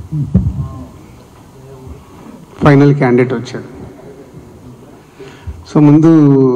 final candidate వచ్చాడు so ముందు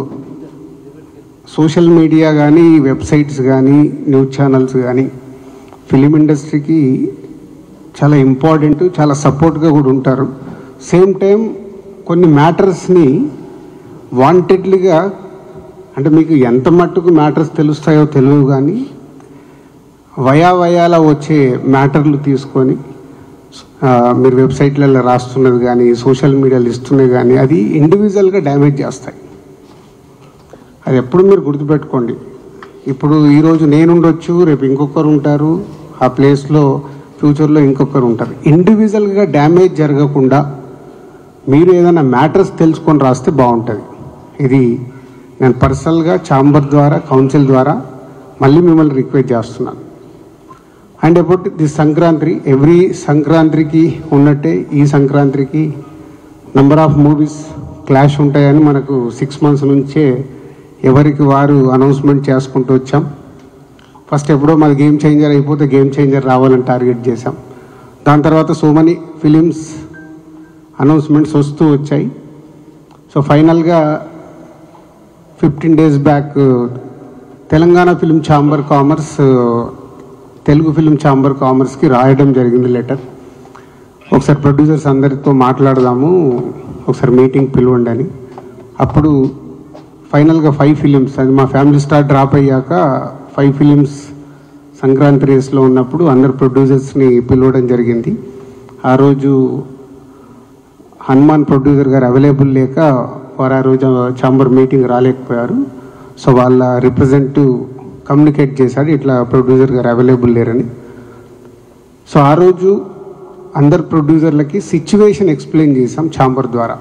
social media కానీ వెబ్సైట్స్ కానీ న్యూస్ ఛానల్స్ కానీ ఫిలిం ఇండస్ట్రీకి చాలా ఇంపార్టెంట్ చాలా సపోర్ట్గా కూడా ఉంటారు సేమ్ టైం కొన్ని మ్యాటర్స్ని వాంటెడ్లీగా అంటే మీకు ఎంత మట్టుకు మ్యాటర్స్ తెలుస్తాయో తెలియదు కానీ వయా వయాల వచ్చే మ్యాటర్లు తీసుకొని ఆ, మీరు వెబ్సైట్లలో రాస్తున్నది కానీ సోషల్ మీడియాలో ఇస్తున్నది కానీ అది ఇండివిజువల్గా డ్యామేజ్ చేస్తాయి అది ఎప్పుడు మీరు గుర్తుపెట్టుకోండి ఇప్పుడు ఈరోజు నేను ఉండొచ్చు రేపు ఇంకొకరు ఉంటారు ఆ ప్లేస్లో ఫ్యూచర్లో ఇంకొకరు ఉంటారు ఇండివిజువల్గా డ్యామేజ్ జరగకుండా మీరు ఏదైనా మ్యాటర్స్ తెలుసుకొని రాస్తే బాగుంటుంది ఇది నేను పర్సనల్గా ఛాంబర్ ద్వారా కౌన్సిల్ ద్వారా మళ్ళీ మిమ్మల్ని రిక్వెస్ట్ చేస్తున్నాను and about the Sankranti every సంక్రాంతికి ఉన్నట్టే ఈ సంక్రాంతికి నంబర్ ఆఫ్ మూవీస్ క్లాష్ ఉంటాయని మనకు సిక్స్ మంత్స్ నుంచే ఎవరికి వారు అనౌన్స్మెంట్ చేసుకుంటూ వచ్చాం ఫస్ట్ ఎప్పుడో మాది గేమ్ చేంజర్ అయిపోతే గేమ్ చేంజర్ రావాలని టార్గెట్ చేశాం దాని తర్వాత సో మనీ ఫిలిమ్స్ అనౌన్స్మెంట్స్ వస్తూ వచ్చాయి సో ఫైనల్గా fifteen days back Telangana film chamber commerce Telugu film chamber కామర్స్కి రాయడం జరిగింది లెటర్ ఒకసారి ప్రొడ్యూసర్స్ అందరితో మాట్లాడదాము ఒకసారి మీటింగ్ పిలవండి అని అప్పుడు ఫైనల్గా ఫైవ్ ఫిలిమ్స్ అది మా ఫ్యామిలీ స్టార్ డ్రాప్ అయ్యాక ఫైవ్ ఫిలిమ్స్ సంక్రాంతి రేస్లో ఉన్నప్పుడు అందరు ప్రొడ్యూసర్స్ని పిలవడం జరిగింది ఆ రోజు హనుమాన్ ప్రొడ్యూసర్ గారు అవైలబుల్ లేక వారు ఆ రోజు ఛాంబర్ మీటింగ్ రాలేకపోయారు సో వాళ్ళ రిప్రజెంటివ్ కమ్యూనికేట్ చేశాడు ఇట్లా ప్రొడ్యూసర్ గారు అవైలబుల్ లేరని సో ఆ రోజు అందరు ప్రొడ్యూసర్లకి సిచ్యువేషన్ ఎక్స్ప్లెయిన్ చేసాం ఛాంబర్ ద్వారా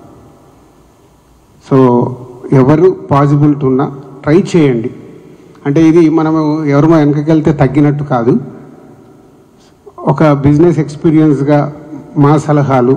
సో ఎవరు పాసిబిలిటీ ఉన్నా ట్రై చేయండి అంటే ఇది మనము ఎవరు వెనకకి వెళ్తే తగ్గినట్టు కాదు ఒక బిజినెస్ ఎక్స్పీరియన్స్గా మా సలహాలు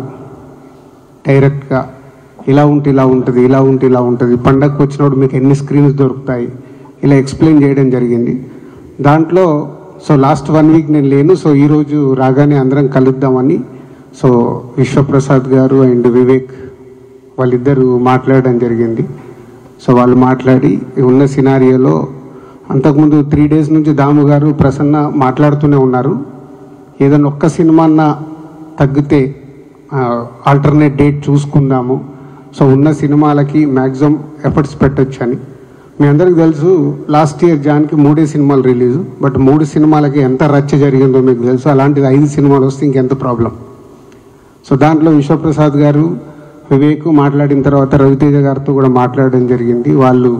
డైరెక్ట్గా ఇలా ఉంటే ఇలా ఉంటుంది ఇలా ఉంటే ఇలా ఉంటుంది పండగకు వచ్చినప్పుడు మీకు ఎన్ని స్క్రీన్స్ దొరుకుతాయి ఇలా ఎక్స్ప్లెయిన్ చేయడం జరిగింది దాంట్లో సో లాస్ట్ వన్ వీక్ నేను లేను సో ఈరోజు రాగానే అందరం కలుద్దామని సో విశ్వప్రసాద్ గారు అండ్ వివేక్ వాళ్ళిద్దరూ మాట్లాడడం జరిగింది సో వాళ్ళు మాట్లాడి ఉన్న సినారియోలో అంతకుముందు త్రీ డేస్ నుంచి దాము గారు ప్రసన్న మాట్లాడుతూనే ఉన్నారు ఏదైనా ఒక్క సినిమా తగ్గితే ఆల్టర్నేట్ డేట్ చూసుకుందాము సో ఉన్న సినిమాలకి మ్యాక్సిమం ఎఫర్ట్స్ పెట్టొచ్చు అని మీ అందరికి తెలుసు లాస్ట్ ఇయర్ జాన్కి మూడే సినిమాలు రిలీజ్ బట్ మూడు సినిమాలకి ఎంత రచ్చ జరిగిందో మీకు తెలుసు అలాంటిది ఐదు సినిమాలు వస్తే ఇంకెంత ప్రాబ్లం సో దాంట్లో విశ్వప్రసాద్ గారు వివేక్ మాట్లాడిన తర్వాత రవితేజ గారితో కూడా మాట్లాడడం జరిగింది వాళ్ళు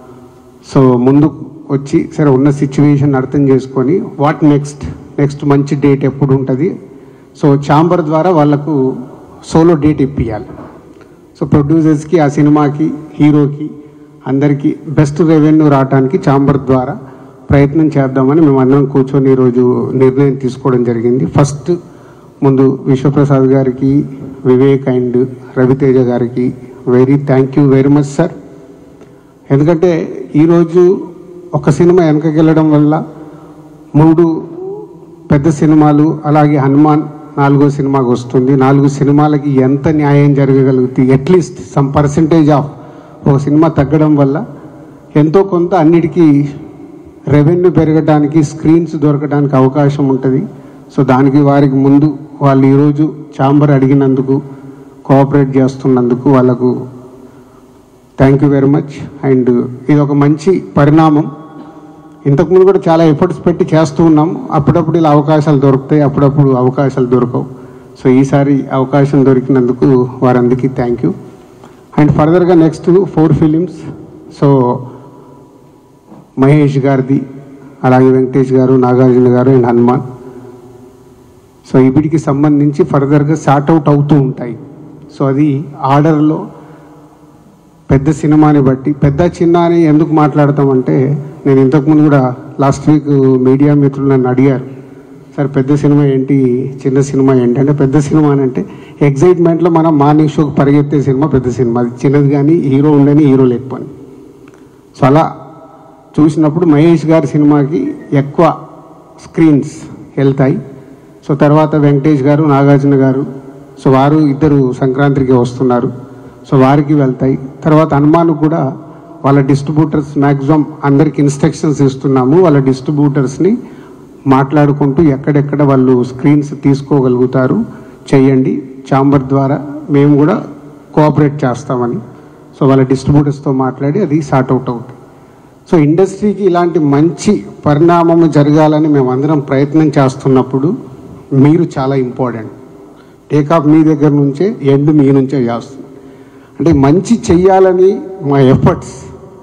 సో ముందు వచ్చి సరే ఉన్న సిచ్యువేషన్ అర్థం చేసుకొని వాట్ నెక్స్ట్ నెక్స్ట్ మంచి డేట్ ఎప్పుడు ఉంటుంది సో ఛాంబర్ ద్వారా వాళ్ళకు సోలో డేట్ ఇప్పియాలి సో ప్రొడ్యూసర్స్కి ఆ సినిమాకి హీరోకి అందరికీ బెస్ట్ రెవెన్యూ రావడానికి ఛాంబర్ ద్వారా ప్రయత్నం చేద్దామని మేము అందరం కూర్చొని ఈరోజు నిర్ణయం తీసుకోవడం జరిగింది ఫస్ట్ ముందు విశ్వప్రసాద్ గారికి వివేక్ అండ్ రవితేజ గారికి very thank you very much sir ఎందుకంటే ఈరోజు ఒక సినిమా వెనకకి వెళ్ళడం వల్ల మూడు పెద్ద సినిమాలు అలాగే హనుమాన్ నాలుగో సినిమాకి వస్తుంది నాలుగు సినిమాలకి ఎంత న్యాయం జరగగలుగుతుంది అట్లీస్ట్ సమ్ పర్సంటేజ్ ఆఫ్ ఒక సినిమా తగ్గడం వల్ల ఎంతో కొంత అన్నిటికీ రెవెన్యూ పెరగడానికి స్క్రీన్స్ దొరకడానికి అవకాశం ఉంటుంది సో దానికి వారికి ముందు వాళ్ళు ఈరోజు ఛాంబర్ అడిగినందుకు కోఆపరేట్ చేస్తున్నందుకు వాళ్ళకు thank you very much and ఇది ఒక మంచి పరిణామం ఇంతకుముందు కూడా చాలా ఎఫర్ట్స్ పెట్టి చేస్తూ ఉన్నాం అప్పుడప్పుడు ఇలా అవకాశాలు దొరుకుతాయి అప్పుడప్పుడు అవకాశాలు దొరకవు సో ఈసారి అవకాశం దొరికినందుకు వారందరికీ థ్యాంక్ యూ అండ్ ఫర్దర్గా next four films so Mahesh గారిది అలాగే వెంకటేష్ గారు నాగార్జున గారు అండ్ హనుమాన్ సో వీటికి సంబంధించి ఫర్దర్గా సార్ట్ అవుట్ అవుతూ ఉంటాయి సో అది ఆర్డర్లో పెద్ద సినిమాని బట్టి పెద్ద చిన్న అని ఎందుకు మాట్లాడతామంటే నేను ఇంతకుముందు కూడా లాస్ట్ వీక్ మీడియా మిత్రులు నన్ను అడిగారు సార్ పెద్ద సినిమా ఏంటి చిన్న సినిమా ఏంటి అంటే పెద్ద సినిమా అని అంటే ఎగ్జైట్మెంట్లో మనం మార్నింగ్ షోకి పరిగెత్తే సినిమా పెద్ద సినిమా అది చిన్నది కానీ హీరో ఉండని హీరో లేకపోని సో అలా చూసినప్పుడు మహేష్ గారి సినిమాకి ఎక్కువ స్క్రీన్స్ వెళ్తాయి సో తర్వాత వెంకటేష్ గారు నాగార్జున గారు సో వారు ఇద్దరు సంక్రాంతికి వస్తున్నారు సో వారికి వెళ్తాయి తర్వాత హనుమాన్ కూడా వాళ్ళ డిస్ట్రిబ్యూటర్స్ మ్యాక్సిమం అందరికి ఇన్స్ట్రక్షన్స్ ఇస్తున్నాము వాళ్ళ డిస్ట్రిబ్యూటర్స్ని మాట్లాడుకుంటూ ఎక్కడెక్కడ వాళ్ళు స్క్రీన్స్ తీసుకోగలుగుతారు చేయండి ఛాంబర్ ద్వారా మేము కూడా కోఆపరేట్ చేస్తామని సో వాళ్ళ డిస్ట్రిబ్యూటర్స్తో మాట్లాడి అది సార్ట్ అవుట్ అవుతుంది సో ఇండస్ట్రీకి ఇలాంటి మంచి పరిణామం జరగాలని మేము అందరం ప్రయత్నం చేస్తున్నప్పుడు మీరు చాలా ఇంపార్టెంట్ టేకాఫ్ మీ దగ్గర నుంచే ఎండ్ మీ నుంచే చేస్తుంది అంటే మంచి చెయ్యాలని మా ఎఫర్ట్స్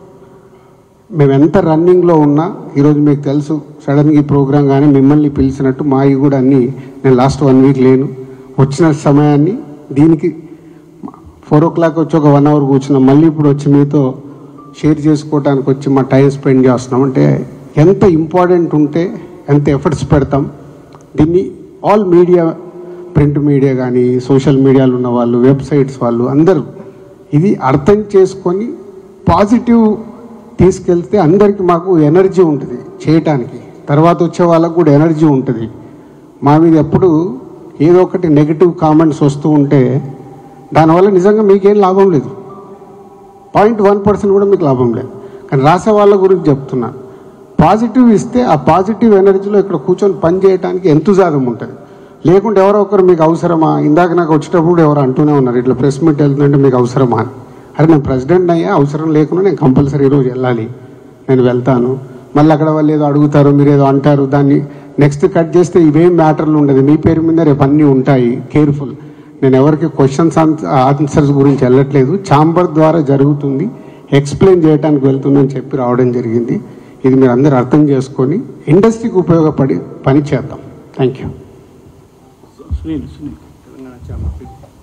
మేము ఎంత రన్నింగ్లో ఉన్నా ఈరోజు మీకు తెలుసు సడన్గా ఈ ప్రోగ్రామ్ కానీ మిమ్మల్ని పిలిచినట్టు మావి కూడా అన్నీ నేను లాస్ట్ వన్ వీక్ లేను వచ్చిన సమయాన్ని దీనికి ఫోర్ ఓ క్లాక్ వచ్చి ఒక వన్ అవర్ కూర్చున్నాం మళ్ళీ ఇప్పుడు వచ్చి మీతో షేర్ చేసుకోవడానికి వచ్చి మా టైం స్పెండ్ చేస్తున్నాం అంటే ఎంత ఇంపార్టెంట్ ఉంటే ఎంత ఎఫర్ట్స్ పెడతాం దీన్ని ఆల్ మీడియా ప్రింట్ మీడియా కానీ సోషల్ మీడియాలో ఉన్న వాళ్ళు వెబ్సైట్స్ వాళ్ళు అందరూ ఇది అర్థం చేసుకొని పాజిటివ్ తీసుకెళ్తే అందరికీ మాకు ఎనర్జీ ఉంటుంది చేయటానికి తర్వాత వచ్చే వాళ్ళకు కూడా ఎనర్జీ ఉంటుంది మా మీద ఎప్పుడు ఏదో ఒకటి నెగిటివ్ కామెంట్స్ వస్తూ ఉంటే దానివల్ల నిజంగా మీకేం లాభం లేదు పాయింట్ వన్ పర్సెంట్ కూడా మీకు లాభం లేదు కానీ రాసే వాళ్ళ గురించి చెప్తున్నాను పాజిటివ్ ఇస్తే ఆ పాజిటివ్ ఎనర్జీలో ఇక్కడ కూర్చొని పని చేయడానికి ఎంతుజాదం ఉంటుంది లేకుంటే ఎవరో ఒకరు మీకు అవసరమా ఇందాక నాకు వచ్చేటప్పుడు ఎవరు అంటూనే ఉన్నారు ఇట్లా ప్రెస్ మీట్ వెళ్తుందంటే మీకు అవసరమా అని అరే నేను ప్రెసిడెంట్ అయ్యా అవసరం లేకుండా నేను కంపల్సరీ ఈరోజు వెళ్ళాలి నేను వెళ్తాను మళ్ళీ అక్కడ వాళ్ళు ఏదో అడుగుతారు మీరు ఏదో అంటారు దాన్ని నెక్స్ట్ కట్ చేస్తే ఇవేం మ్యాటర్లు ఉండదు మీ పేరు మీద రేపు అన్నీ ఉంటాయి కేర్ఫుల్ నేను ఎవరికి క్వశ్చన్స్ ఆన్సర్స్ గురించి వెళ్ళట్లేదు ఛాంబర్ ద్వారా జరుగుతుంది ఎక్స్ప్లెయిన్ చేయడానికి వెళ్తుందని చెప్పి రావడం జరిగింది ఇది మీరు అందరూ అర్థం చేసుకొని ఇండస్ట్రీకి ఉపయోగపడి పని చేద్దాం thank you Sunil Sunil Telangana chamber